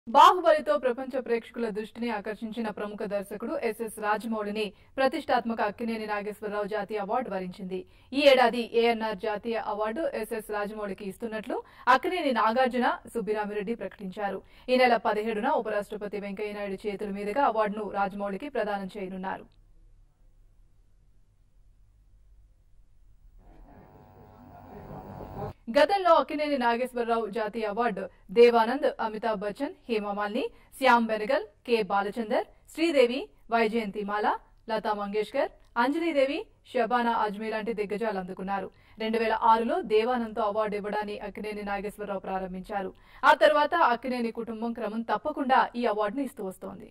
బాహుబలితో ప్రపంచ ప్రేక్షకుల దృష్టిని ఆకర్షించిన ప్రముఖ దర్శకుడు ఎస్ఎస్ రాజమౌళిని ప్రతిష్టాత్మక అక్కినేని నాగేశ్వరరావు జాతీయ అవార్డు వరించింది ఈ ఏడాది ఏఎన్ఆర్ జాతీయ అవార్డు ఎస్ఎస్ రాజమౌళికి ఇస్తున్నట్లు అక్కినేని నాగార్జున సుబ్బిరామిరెడ్డి ప్రకటించారు ఈ నెల పదిహేడున ఉపరాష్ట్రపతి వెంకయ్యనాయుడు చేతుల మీదుగా అవార్డును రాజమౌళికి ప్రదానం చేయనున్నారు గతంలో అక్కినేని నాగేశ్వరరావు జాతీయ అవార్డు దేవానంద్ అమితాబ్ బచ్చన్ హేమమాలిని శ్యామ్ బెనగల్ కె బాలచందర్ శ్రీదేవి వైజయంతిమాల లతా మంగేష్కర్ అంజలీదేవి షబానా అజ్మీ లాంటి దిగ్గజాలు అందుకున్నారు రెండు వేల ఆరులో దేవానంద్తో అవార్డు ఇవ్వడాన్ని అక్కినేని నాగేశ్వరరావు ప్రారంభించారు ఆ తర్వాత అక్కినేని కుటుంబం క్రమం తప్పకుండా ఈ అవార్డును ఇస్తూ వస్తోంది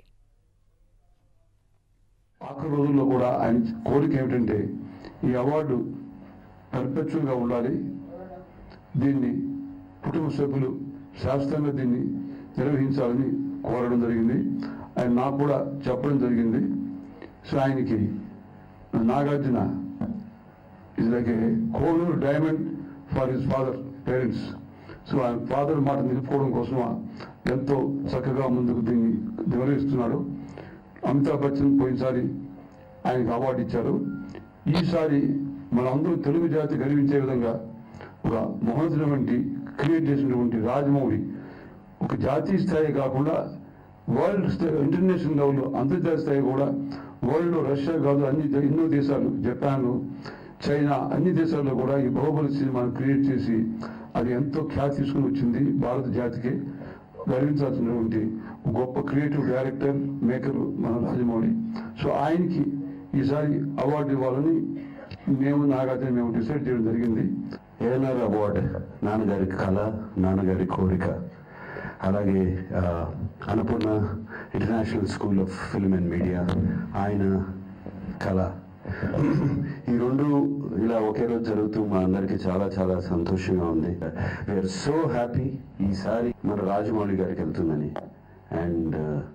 ఆఖరి రోజుల్లో కూడా ఆయన కోరిక ఏమిటంటే ఈ అవార్డు పర్పెచువల్గా ఉండాలి దీన్ని కుటుంబ సభ్యులు శాస్త్రంగా దీన్ని నిర్వహించాలని కోరడం జరిగింది ఆయన నాకు కూడా చెప్పడం జరిగింది సో ఆయనకి Nagarjuna is like a Kohinoor diamond for his father parents so ఆయన ఫాదర్ మాట నిలుపుకోవడం కోసం ఎంతో చక్కగా ముందుకు దీన్ని నిర్వహిస్తున్నాడు అమితాబ్ బచ్చన్ పోయినసారి ఆయనకు అవార్డు ఇచ్చారు ఈసారి మనందరూ తెలుగు జాతి గర్వించే విధంగా ఒక మహోదయం వంటి క్రియేట్ చేసినటువంటి రాజమౌళి ఒక జాతీయ స్థాయి కాకుండా వరల్డ్ స్థాయి ఇంటర్నేషనల్ లెవెల్లో అంతర్జాతీయ స్థాయి కూడా వరల్డ్లో రష్యా కాదు అన్ని దే- ఎన్నో దేశాలు జపాన్ చైనా అన్ని దేశాల్లో కూడా ఈ బాహుబలి సినిమాను క్రియేట్ చేసి అది ఎంతో ఖ్యాతి తీసుకుని వచ్చింది భారత జాతికి గర్వించాల్సినటువంటి ఒక గొప్ప క్రియేటివ్ డైరెక్టర్ మేకర్ మన రాజమౌళి సో ఆయనకి ఈసారి అవార్డు ఇవ్వాలని మేము నాగార్జున మేము డిసైడ్ చేయడం జరిగింది ఏఎన్ఆర్ అవార్డ్ నాన్నగారి కళ నాన్నగారి కోరిక అలాగే ఆ, Annapurna International School of Film and Media ఆయన కళ ఈ రెండు ఇలా ఒకే రోజు జరుగుతూ మా అందరికి చాలా చాలా సంతోషంగా ఉంది వీఆర్ సో హ్యాపీ ఈసారి మన రాజమౌళి గారికి వెళ్తుందని అండ్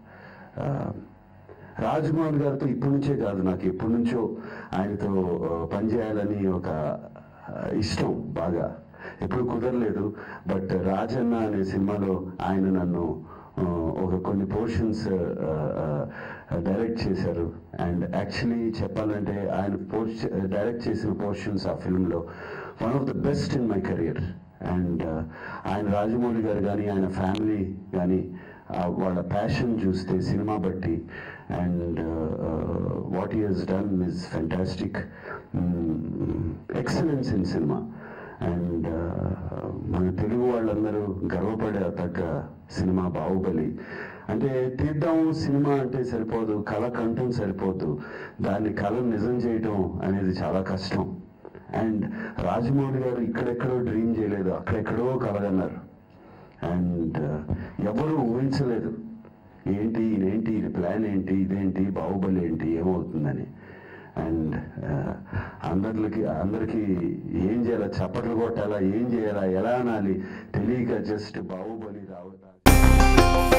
రాజమౌళి గారితో ఇప్పటి నుంచే కాదు నాకు ఎప్పటి నుంచో ఆయనతో ఆ, పనిచేయాలని ఒక ఆ, ఇష్టం బాగా ఎప్పుడు కుదరలేదు బట్ రాజన్న అనే సినిమాలో ఆయన నన్ను ఆ, ఒక కొన్ని పోర్షన్స్ డైరెక్ట్ చేశారు అండ్ యాక్చువల్లీ చెప్పాలంటే ఆయన పోస్ట్ డైరెక్ట్ చేసిన పోర్షన్స్ ఆ ఫిల్మ్లో one of the best in my career and ఆయన రాజమౌళి గారు కానీ ఆయన ఫ్యామిలీ కానీ వాళ్ళ ప్యాషన్ చూస్తే సినిమా బట్టి and what he he's done is fantastic excellence in cinema and మన తెలుగు వాళ్ళందరూ గర్వపడే తగ్గ సినిమా బాహుబలి అంటే తీద్దాం సినిమా అంటే సరిపోదు కళ కంఠం సరిపోదు దాన్ని కళ నిజం చేయటం అనేది చాలా కష్టం అండ్ రాజమౌళి గారు ఇక్కడెక్కడో డ్రీమ్ చేయలేదు అక్కడెక్కడో కలగన్నారు అండ్ ఎవరు ఊహించలేదు ఏంటి ఇదేంటి ఇది ప్లాన్ ఏంటి ఇదేంటి బాహుబలి ఏంటి ఏమవుతుందని అండ్ అందరికి అందరికీ ఏం చేయాలా చప్పట్లు కొట్టాలా ఏం చేయాలా ఎలా అనాలి తెలియక జస్ట్ బాహుబలి రావటం